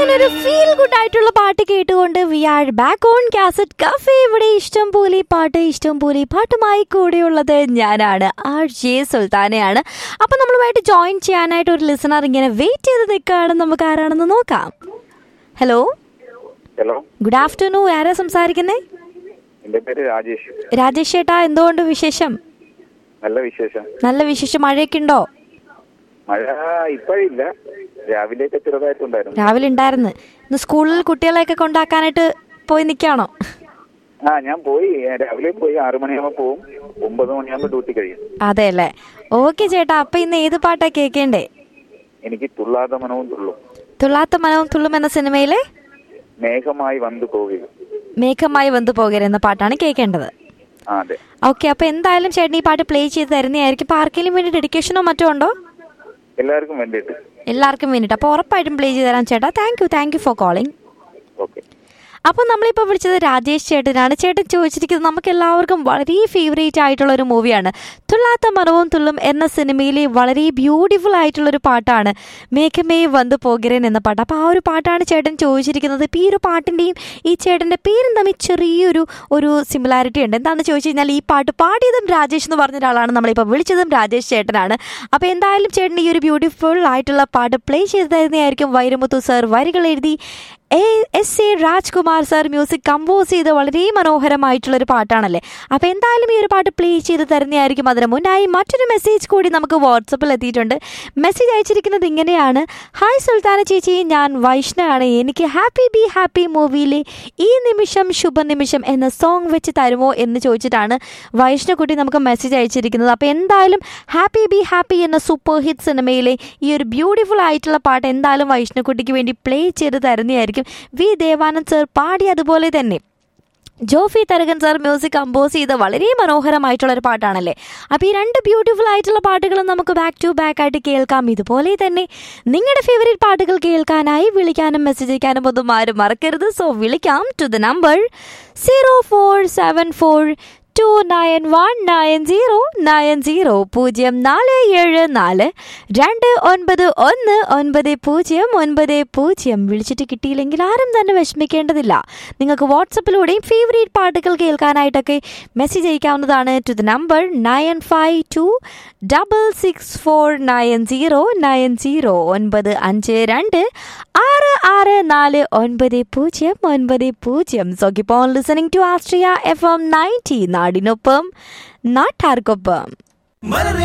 അങ്ങനെ ഒരു feel good ആയിട്ടുള്ള പാട്ട് കേട്ടുകൊണ്ട് we are back on cassette cafe ഇവിടെ ഇഷ്ടം പോലെ പാട്ട് ഇഷ്ടം പോലെ പാട്ടുമായി കൂടെയുള്ളത് ഞാനാണ് ആർ ജെ സുൽത്താനയാണ് അപ്പൊ നമ്മളുമായിട്ട് ജോയിൻ ചെയ്യാനായിട്ട് ഒരു ലിസണർ ഇങ്ങനെ വെയിറ്റ് ചെയ്ത് നിൽക്കുകയാണ് നമുക്ക് ആരാണെന്ന് നോക്കാം ഹലോ ഹലോ ഗുഡ് ആഫ്റ്റർനൂൺ ആരാ സംസാരിക്കുന്നേ എന്റെ പേര് രാജേഷ് രാജേഷ് ചേട്ടാ എന്തുകൊണ്ട് വിശേഷം നല്ല വിശേഷം നല്ല വിശേഷം മഴയൊക്കെ ഉണ്ടോ മഴ ഇപ്പോഴില്ല രാവിലെയൊക്കെ ചെറുതായിട്ടുണ്ടായിരുന്നു രാവിലെ ഉണ്ടായിരുന്നു ഇന്ന് സ്കൂളിൽ കുട്ടികളെയൊക്കെ കൊണ്ടാക്കാനായിട്ട് പോയി നിൽക്കുകയാണോ ആ ഞാൻ പോയി രാവിലെ പോയി ആറു മണിയാകുമ്പോൾ പോവും ഒമ്പത് മണിയാകുമ്പോൾ ഡ്യൂട്ടി കഴിയും അതെ അല്ലേ ഓക്കെ ചേട്ടാ അപ്പൊ ഇന്ന് ഏത് പാട്ടാ കേൾക്കേണ്ടേ എനിക്ക് തുള്ളാത മനവും തുള്ളും തുള്ളാത്ത മനവും തുള്ളും എന്ന സിനിമയിലെ മേഘമായി വന്നു പോകുക മേഘമായി വന്നു പോകരുത് എന്ന പാട്ടാണ് കേൾക്കേണ്ടത് ആ അതെ ഓക്കെ അപ്പൊ എന്തായാലും ചേട്ടൻ ഈ പാട്ട് പ്ലേ ചെയ്ത് തരുന്നതായിരിക്കും ഇപ്പൊ ആർക്കെങ്കിലും വേണ്ടി ഡെഡിക്കേഷനോ മറ്റോ ഉണ്ടോ എല്ലാവർക്കും വേണ്ടിയിട്ട് എല്ലാവർക്കും വേണ്ടിയിട്ട് അപ്പോൾ ഉറപ്പായിട്ടും പ്ലേ ചെയ്ത് തരാം ചേട്ടാ thank you thank you for calling okay അപ്പോൾ നമ്മളിപ്പോൾ വിളിച്ചത് രാജേഷ് ചേട്ടനാണ് ചേട്ടൻ ചോദിച്ചിരിക്കുന്നത് നമുക്ക് എല്ലാവർക്കും വളരെ ഫേവറേറ്റ് ആയിട്ടുള്ള ഒരു മൂവിയാണ് തുള്ളാത്ത മനവും തുള്ളും എന്ന സിനിമയിലെ വളരെ ബ്യൂട്ടിഫുൾ ആയിട്ടുള്ള ഒരു പാട്ടാണ് മേഘമേ വന്നു പോകരൻ എന്ന പാട്ട് അപ്പോൾ ആ ഒരു പാട്ടാണ് ചേട്ടൻ ചോദിച്ചിരിക്കുന്നത് ഇപ്പോൾ ഈ ഒരു പാട്ടിൻ്റെയും ഈ ചേട്ടൻ്റെ പേരും തമ്മിൽ ചെറിയൊരു ഒരു സിമിലാരിറ്റി ഉണ്ട് എന്താണെന്ന് ചോദിച്ചു കഴിഞ്ഞാൽ ഈ പാട്ട് പാടിയതും രാജേഷ് എന്ന് പറഞ്ഞ ഒരാളാണ് നമ്മളിപ്പോൾ വിളിച്ചതും രാജേഷ് ചേട്ടനാണ് അപ്പോൾ എന്തായാലും ചേട്ടൻ ഈ ഒരു ബ്യൂട്ടിഫുൾ ആയിട്ടുള്ള പാട്ട് പ്ലേ ചെയ്ത് തരുന്നതായിരിക്കും വൈരമുത്തു സർ വരികൾ എഴുതി A S A Rajkumar sir music compose ചെയ്ത് വളരെ മനോഹരമായിട്ടുള്ളൊരു പാട്ടാണല്ലേ അപ്പോൾ എന്തായാലും ഈ ഒരു പാട്ട് പ്ലേ ചെയ്ത് തരുന്നതായിരിക്കും അതിന് മുന്നായി മറ്റൊരു മെസ്സേജ് കൂടി നമുക്ക് വാട്സപ്പിൽ എത്തിയിട്ടുണ്ട് മെസ്സേജ് അയച്ചിരിക്കുന്നത് ഇങ്ങനെയാണ് ഹായ് സുൽത്താന ചേച്ചി ഞാൻ വൈഷ്ണവാണ് എനിക്ക് ഹാപ്പി ബി ഹാപ്പി മൂവിയിലെ ഈ നിമിഷം ശുഭനിമിഷം എന്ന സോങ് വെച്ച് തരുമോ എന്ന് ചോദിച്ചിട്ടാണ് വൈഷ്ണക്കുട്ടി നമുക്ക് മെസ്സേജ് അയച്ചിരിക്കുന്നത് അപ്പോൾ എന്തായാലും ഹാപ്പി ബി ഹാപ്പി എന്ന സൂപ്പർ ഹിറ്റ് സിനിമയിലെ ഈ ഒരു ബ്യൂട്ടിഫുൾ ആയിട്ടുള്ള പാട്ട് എന്തായാലും വൈഷ്ണക്കുട്ടിക്ക് വേണ്ടി പ്ലേ ചെയ്ത് തരുന്നതായിരിക്കും വി ദേവാനന്ദ് സർ പാടി അതുപോലെ തന്നെ Jofy Tharakan sir music compose ചെയ്ത വളരെ മനോഹരമായിട്ടുള്ള ഒരു പാട്ടാണല്ലേ അപ്പോൾ ഈ രണ്ട് ബ്യൂട്ടിഫുൾ ആയിട്ടുള്ള പാട്ടുകളും നമുക്ക് ബാക്ക് ടു ബാക്ക് ആയിട്ട് കേൾക്കാം ഇതുപോലെ തന്നെ നിങ്ങളുടെ ഫേവറേറ്റ് പാട്ടുകൾ കേൾക്കാനായി വിളിക്കാനും മെസ്സേജ് അയക്കാനും ഒന്നും ആരും മറക്കരുത് സോ വിളിക്കാം to the number zero four seven four two nine one nine zero nine zero പൂജ്യം നാല് ഏഴ് നാല് രണ്ട് ഒൻപത് ഒന്ന് ഒൻപത് പൂജ്യം ഒൻപത് പൂജ്യം വിളിച്ചിട്ട് കിട്ടിയില്ലെങ്കിൽ ആരും തന്നെ വിഷമിക്കേണ്ടതില്ല നിങ്ങൾക്ക് വാട്സപ്പിലൂടെയും ഫേവറേറ്റ് പാട്ടുകൾ കേൾക്കാനായിട്ടൊക്കെ മെസ്സേജ് അയക്കാവുന്നതാണ് to the number nine five two double six four nine zero nine zero ഒൻപത് അഞ്ച് രണ്ട് ആറ് ആറ് നാല് ഒൻപത് പൂജ്യം ഒൻപത് പൂജ്യം so keep on listening to Astria F M ninety നാടിനൊപ്പം നാട്ടാർക്കൊപ്പം